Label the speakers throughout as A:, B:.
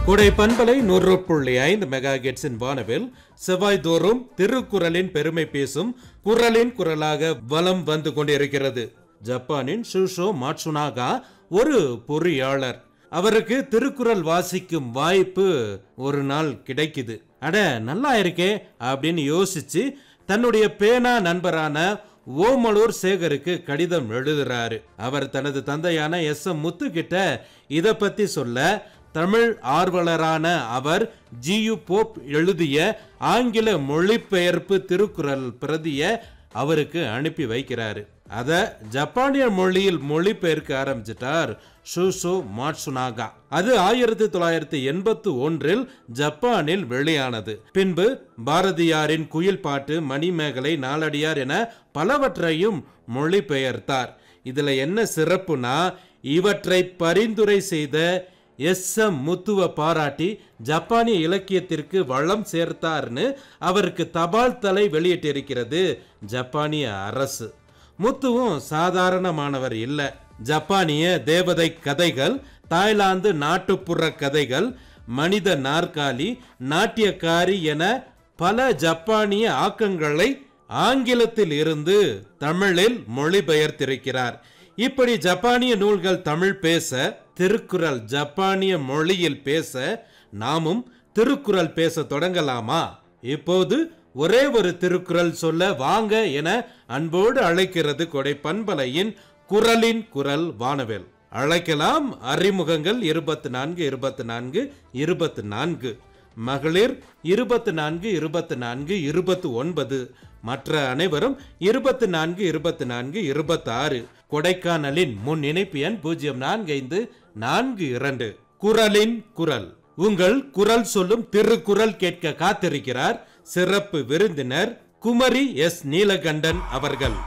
A: குடை பண்பலை நூறு புள்ளி ஐந்து மெகா கெட்ஸின் வானவில் செவ்வாய்தோறும் திருக்குறளின் பெருமை பேசும் குரலின் குரலாக வலம் வந்து கொண்டிருக்கிறது ஜப்பானின் ஷூஷோ மாட்சுனாகா ஒரு பொறியாளர் அவருக்கு திருக்குறள் வாசிக்கும் வாய்ப்பு ஒரு நாள் கிடைக்குது அட நல்லா இருக்கே அப்படின்னு யோசிச்சு தன்னுடைய பேனா நண்பரான ஓமலூர் சேகருக்கு கடிதம் எழுதுறாரு அவர் தனது தந்தையான எஸ் எம் முத்து கிட்ட இத பத்தி சொல்ல தமிழ் ஆர்வலரான அவர் ஜியு போப் எழுதிய ஆங்கில மொழிபெயர்ப்பு திருக்குறள் பிரதிய அவருக்கு அனுப்பி வைக்கிறாரு அத ஜப்பானிய மொழியில் மொழிபெயர்க்க ஆரம்பிச்சிட்டார் ஷூசோ மாட்சுனாகா அது ஆயிரத்தி தொள்ளாயிரத்தி எண்பத்தி ஒன்றில் ஜப்பானில் வெளியானது பின்பு பாரதியாரின் குயில் பாட்டு மணிமேகலை நாலடியார் என பலவற்றையும் மொழிபெயர்த்தார் இதுல என்ன சிறப்புனா இவற்றை பரிந்துரை செய்த எஸ் எம் முத்துவ பாராட்டி ஜப்பானிய இலக்கியத்திற்கு வளம் சேர்த்தார்னு அவருக்கு தபால் தலை வெளியிட்டிருக்கிறது ஜப்பானிய அரசு முத்துவும் சாதாரணமானவர் இல்ல ஜப்பானிய தேவதை கதைகள் தாய்லாந்து நாட்டுப்புற கதைகள் மனித நாற்காலி நாட்டியக்காரி என பல ஜப்பானிய ஆக்கங்களை ஆங்கிலத்தில் இருந்து தமிழில் மொழிபெயர்த்திருக்கிறார் இப்படி ஜப்பானிய நூல்கள் தமிழ் பேச திருக்குறள் ஜப்பானிய மொழியில் பேச நாமும் திருக்குறள் பேச தொடங்கலாமா இப்போது ஒரே ஒரு திருக்குறள் சொல்ல வாங்க என அன்போடு அழைக்கிறது கொடை பண்பலையின் குரலின் குரல் வானவேல் அழைக்கலாம் அறிமுகங்கள் இருபத்தி நான்கு இருபத்தி நான்கு இருபத்தி நான்கு மகளிர் இருபத்தி நான்கு இருபத்தி நான்கு இருபத்தி ஒன்பது மற்ற அனைவரும் இருபத்தி நான்கு இருபத்தி நான்கு இருபத்தி ஆறு கொடைக்கானலின் முன் இணைப்பு எண் பூஜ்ஜியம் நான்கு ஐந்து நான்கு இரண்டு குரலின் குரல் உங்கள் குரல் சொல்லும் திருக்குறள் கேட்க காத்திருக்கிறார் சிறப்பு விருந்தினர் குமரி எஸ் நீலகண்டன் அவர்கள்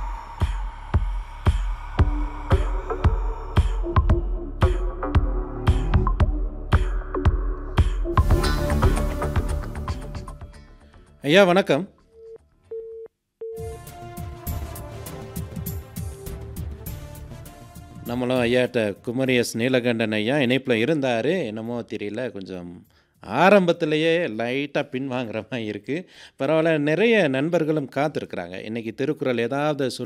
A: ஐயா வணக்கம் நம்மளும் ஐயாட்ட குமரி எஸ் நீலகண்டன் ஐயா இணைப்பில் இருந்தார் என்னமோ தெரியல கொஞ்சம் ஆரம்பத்திலேயே லைட்டாக பின்வாங்குற மாதிரி இருக்குது பரவாயில்ல நிறைய நண்பர்களும் காத்திருக்கிறாங்க இன்றைக்கி திருக்குறள் ஏதாவது சொல்லி